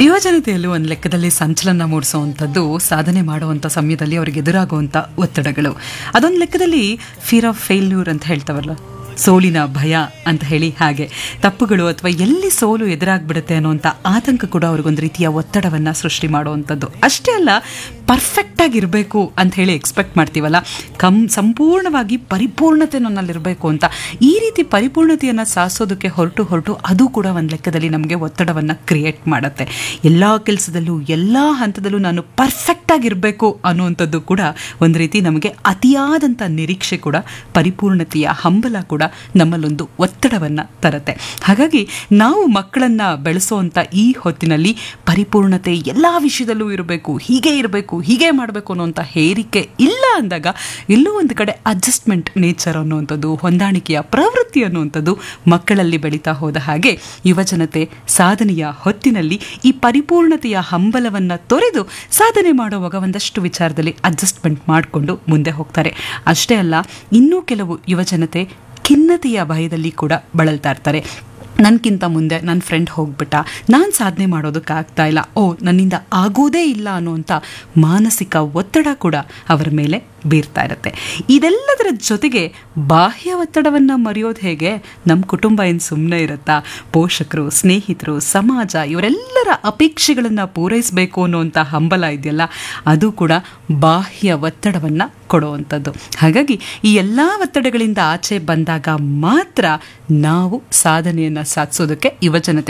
ಯುವ ಜನತೆಯಲ್ಲೂ ಒಂದು ಲೆಕ್ಕದಲ್ಲಿ ಸಂಚಲನ ಮೂಡಿಸುವಂಥದ್ದು ಸಾಧನೆ ಮಾಡುವಂಥ ಸಮಯದಲ್ಲಿ ಅವ್ರಿಗೆ ಎದುರಾಗುವಂಥ ಒತ್ತಡಗಳು ಅದೊಂದು ಲೆಕ್ಕದಲ್ಲಿ ಫಿಯರ್ ಆಫ್ ಫೇಲ್ಯೂರ್ ಅಂತ ಹೇಳ್ತಾವಲ್ಲ ಸೋಲಿನ ಭಯ ಅಂತ ಹೇಳಿ ಹಾಗೆ ತಪ್ಪುಗಳು ಅಥವಾ ಎಲ್ಲಿ ಸೋಲು ಎದುರಾಗ್ಬಿಡುತ್ತೆ ಅನ್ನುವಂಥ ಆತಂಕ ಕೂಡ ಅವ್ರಿಗೊಂದು ರೀತಿಯ ಒತ್ತಡವನ್ನು ಸೃಷ್ಟಿ ಮಾಡುವಂಥದ್ದು ಅಷ್ಟೇ ಅಲ್ಲ ಪರ್ಫೆಕ್ಟ್ ಆಗಿರಬೇಕು ಅಂತ ಹೇಳಿ ಎಕ್ಸ್ಪೆಕ್ಟ್ ಮಾಡ್ತೀವಲ್ಲ ಕಮ್ ಸಂಪೂರ್ಣವಾಗಿ ಪರಿಪೂರ್ಣತೆ ನನ್ನಲ್ಲಿರಬೇಕು ಅಂತ ಈ ರೀತಿ ಪರಿಪೂರ್ಣತೆಯನ್ನು ಸಾಧಿಸೋದಕ್ಕೆ ಹೊರಟು ಹೊರಟು ಅದು ಕೂಡ ಒಂದು ಲೆಕ್ಕದಲ್ಲಿ ನಮಗೆ ಒತ್ತಡವನ್ನು ಕ್ರಿಯೇಟ್ ಮಾಡುತ್ತೆ ಎಲ್ಲ ಕೆಲಸದಲ್ಲೂ ಎಲ್ಲ ಹಂತದಲ್ಲೂ ನಾನು ಪರ್ಫೆಕ್ಟ್ ಆಗಿರಬೇಕು ಅನ್ನುವಂಥದ್ದು ಕೂಡ ಒಂದು ರೀತಿ ನಮಗೆ ಅತಿಯಾದಂಥ ನಿರೀಕ್ಷೆ ಕೂಡ ಪರಿಪೂರ್ಣತೆಯ ಹಂಬಲ ಕೂಡ ನಮ್ಮಲ್ಲೊಂದು ಒತ್ತಡವನ್ನು ತರುತ್ತೆ ಹಾಗಾಗಿ ನಾವು ಮಕ್ಕಳನ್ನು ಬೆಳೆಸೋವಂಥ ಈ ಹೊತ್ತಿನಲ್ಲಿ ಪರಿಪೂರ್ಣತೆ ಎಲ್ಲ ವಿಷಯದಲ್ಲೂ ಇರಬೇಕು ಹೀಗೆ ಇರಬೇಕು ಹೀಗೆ ಮಾಡಬೇಕು ಅನ್ನುವಂಥ ಹೇರಿಕೆ ಇಲ್ಲ ಅಂದಾಗ ಎಲ್ಲೋ ಒಂದು ಕಡೆ ಅಡ್ಜಸ್ಟ್ಮೆಂಟ್ ನೇಚರ್ ಅನ್ನುವಂಥದ್ದು ಹೊಂದಾಣಿಕೆಯ ಪ್ರವೃತ್ತಿ ಅನ್ನುವಂಥದ್ದು ಮಕ್ಕಳಲ್ಲಿ ಬೆಳೀತಾ ಹೋದ ಹಾಗೆ ಯುವಜನತೆ ಸಾಧನೆಯ ಹೊತ್ತಿನಲ್ಲಿ ಈ ಪರಿಪೂರ್ಣತೆಯ ಹಂಬಲವನ್ನು ತೊರೆದು ಸಾಧನೆ ಮಾಡುವಾಗ ಒಂದಷ್ಟು ವಿಚಾರದಲ್ಲಿ ಅಡ್ಜಸ್ಟ್ಮೆಂಟ್ ಮಾಡಿಕೊಂಡು ಮುಂದೆ ಹೋಗ್ತಾರೆ ಅಷ್ಟೇ ಅಲ್ಲ ಇನ್ನೂ ಕೆಲವು ಯುವಜನತೆ ಖಿನ್ನತೆಯ ಭಯದಲ್ಲಿ ಕೂಡ ಬಳಲ್ತಾ ಇರ್ತಾರೆ ನನಗಿಂತ ಮುಂದೆ ನನ್ನ ಫ್ರೆಂಡ್ ಹೋಗ್ಬಿಟ್ಟ ನಾನು ಸಾಧನೆ ಮಾಡೋದಕ್ಕಾಗ್ತಾ ಇಲ್ಲ ಓ ನನ್ನಿಂದ ಆಗೋದೇ ಇಲ್ಲ ಅನ್ನುವಂಥ ಮಾನಸಿಕ ಒತ್ತಡ ಕೂಡ ಅವರ ಮೇಲೆ ಬೀರ್ತಾ ಇರುತ್ತೆ ಇದೆಲ್ಲದರ ಜೊತೆಗೆ ಬಾಹ್ಯ ಒತ್ತಡವನ್ನು ಮರೆಯೋದು ಹೇಗೆ ನಮ್ಮ ಕುಟುಂಬ ಏನು ಸುಮ್ಮನೆ ಇರುತ್ತಾ ಪೋಷಕರು ಸ್ನೇಹಿತರು ಸಮಾಜ ಇವರೆಲ್ಲರ ಅಪೇಕ್ಷೆಗಳನ್ನು ಪೂರೈಸಬೇಕು ಅನ್ನುವಂಥ ಹಂಬಲ ಇದೆಯಲ್ಲ ಅದು ಕೂಡ ಬಾಹ್ಯ ಒತ್ತಡವನ್ನು ಕೊಡುವಂಥದ್ದು ಹಾಗಾಗಿ ಈ ಎಲ್ಲ ಒತ್ತಡಗಳಿಂದ ಆಚೆ ಬಂದಾಗ ಮಾತ್ರ ನಾವು ಸಾಧನೆಯನ್ನು ಸಾಧಿಸೋದಕ್ಕೆ ಯುವಜನತೆ